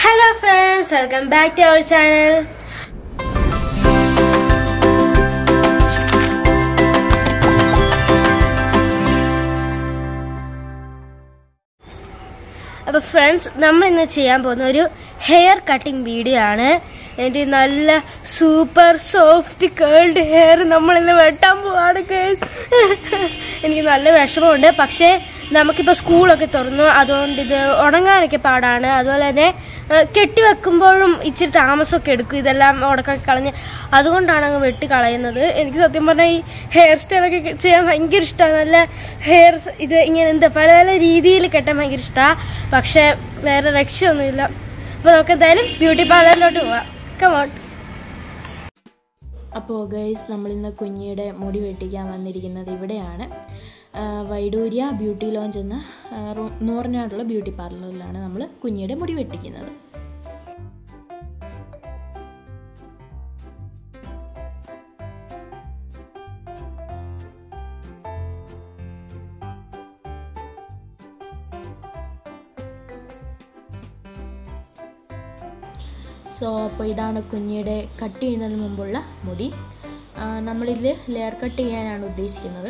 Hello friends welcome back to our channel അപ്പൊ friends നമ്മൾ ഇന്ന് ചെയ്യാൻ പോകുന്ന ഒരു ഹെയർ കട്ടിംഗ് വീഡിയോ ആണ് എന്റെ നല്ല സൂപ്പർ സോഫ്റ്റ് കേൾഡ് ഹെയർ നമ്മൾ ഇന്ന് വെട്ടാൻ പോവാണ് guys. എനിക്ക് നല്ല വിഷമമുണ്ട് പക്ഷേ നമുക്കിപ്പോ സ്കൂളൊക്കെ തുറന്നു അതുകൊണ്ട് ഇത് ഉണങ്ങാനൊക്കെ പാടാണ് അതുപോലെ തന്നെ ഏഹ്, കെട്ടിവെക്കുമ്പോഴും ഇച്ചിരി താമസമൊക്കെ എടുക്കും ഇതെല്ലാം ഉടക്കൊക്കെ കളഞ്ഞ് അതുകൊണ്ടാണ് അങ്ങ് വെട്ടി കളയുന്നത് എനിക്ക് സത്യം പറഞ്ഞാൽ ഈ ഹെയർ സ്റ്റൈലൊക്കെ ചെയ്യാൻ ഭയങ്കര ഇഷ്ടമാണ് നല്ല ഹെയർ ഇത് ഇങ്ങനെ എന്താ പല പല രീതിയിൽ കെട്ടാൻ ഭയങ്കര ഇഷ്ടമാണ് പക്ഷെ വേറെ രക്ഷയൊന്നുമില്ല അപ്പൊ നമുക്ക് എന്തായാലും ബ്യൂട്ടി പാർലറിലോട്ട് പോവാം കമോൺ അപ്പോൾ ഗൈസ് നമ്മളിന്ന് കുഞ്ഞിയുടെ മുടി വെട്ടിക്കാൻ വന്നിരിക്കുന്നത് ഇവിടെയാണ് ആ, വൈഡൂര്യ ബ്യൂട്ടി ലോഞ്ച് എന്ന ആ, റൂ- നൂറിനാടുള്ള ബ്യൂട്ടി പാർലറിലാണ് നമ്മൾ കുഞ്ഞിയുടെ മുടി വെട്ടിക്കുന്നത് സോ അപ്പോൾ ഇതാണ് കുഞ്ഞിയുടെ കട്ട് ചെയ്യുന്നതിന് മുമ്പുള്ള മുടി ആ, നമ്മളിതിൽ ലെയർ കട്ട് ചെയ്യാനാണ് ഉദ്ദേശിക്കുന്നത്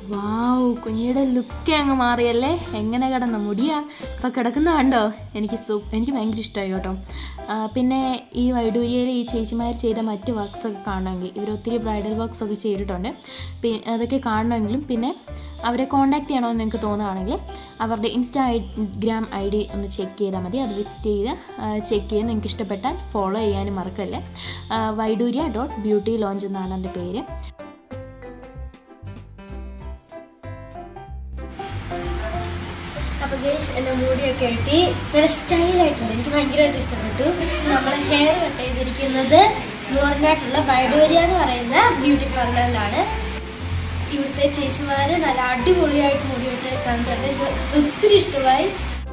വാവ് കുഞ്ഞിയുടെ ലുക്ക് അങ്ങ് മാറിയല്ലേ എങ്ങനെ കിടന്ന മുടിയാ ഇപ്പം കിടക്കുന്ന കണ്ടോ എനിക്ക് സൂ എനിക്ക് ഭയങ്കര ഇഷ്ടമായി കേട്ടോ ആ, പിന്നെ ഈ വൈഡൂര്യയിൽ ഈ ചേച്ചിമാർ ചെയ്ത മറ്റ് വർക്ക്സ് ഒക്കെ കാണണമെങ്കിൽ ഇവർ ഒത്തിരി ബ്രൈഡൽ വർക്ക്സ് ഒക്കെ ചെയ്തിട്ടുണ്ട് പി അതൊക്കെ കാണണമെങ്കിലും പിന്നെ അവരെ കോൺടാക്ട് ചെയ്യണമെന്ന് നിങ്ങൾക്ക് തോന്നുകയാണെങ്കിൽ അവരുടെ ഇൻസ്റ്റാഗ്രാം ഐ ഡി ഒന്ന് ചെക്ക് ചെയ്താൽ മതി അത് വിസിറ്റ് ചെയ്ത് ചെക്ക് ചെയ്ത് നിങ്ങൾക്ക് ഇഷ്ടപ്പെട്ടാൽ ഫോളോ ചെയ്യാനും മറക്കല്ലേ ആ, വൈഡൂര്യ ഡോട്ട് ബ്യൂട്ടി ലോഞ്ച് എന്നാണ് എൻ്റെ പേര് അപ്പൊ ഗേസ് എന്റെ മുടിയൊക്കെ കെട്ടി നല്ല സ്റ്റൈലായിട്ടുണ്ട് എനിക്ക് ഭയങ്കരമായിട്ട് ഇഷ്ടപ്പെട്ടു നമ്മൾ ഹെയർ കട്ട് ചെയ്തിരിക്കുന്നത് നൂറിനായിട്ടുള്ള ബൈഡോരിയ എന്ന് പറയുന്ന ബ്യൂട്ടി പാർലറിലാണ് ഇവിടുത്തെ ചേച്ചിമാര് നല്ല അടിപൊളിയായിട്ട് മുടി വെട്ടി തന്നിട്ടുണ്ട് എനിക്ക് ഒത്തിരി ഇഷ്ടമായി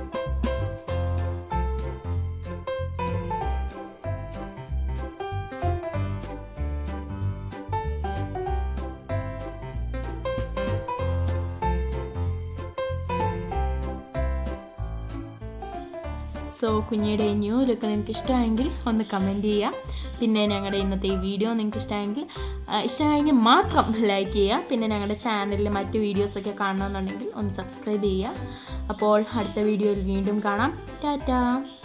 സോ കുഞ്ഞിയുടെ ന്യൂ ലുക്ക് നിങ്ങൾക്ക് ഇഷ്ടമായെങ്കിൽ ഒന്ന് കമൻറ്റ് ചെയ്യുക പിന്നെ ഞങ്ങളുടെ ഇന്നത്തെ ഈ വീഡിയോ നിങ്ങൾക്ക് ഇഷ്ടമായെങ്കിൽ ആ, ഇഷ്ടമായെങ്കിൽ മാത്രം ലൈക്ക് ചെയ്യുക പിന്നെ ഞങ്ങളുടെ ചാനലിൽ മറ്റ് വീഡിയോസൊക്കെ കാണണമെന്നുണ്ടെങ്കിൽ ഒന്ന് സബ്സ്ക്രൈബ് ചെയ്യുക അപ്പോൾ അടുത്ത വീഡിയോയിൽ വീണ്ടും കാണാം ടാറ്റാ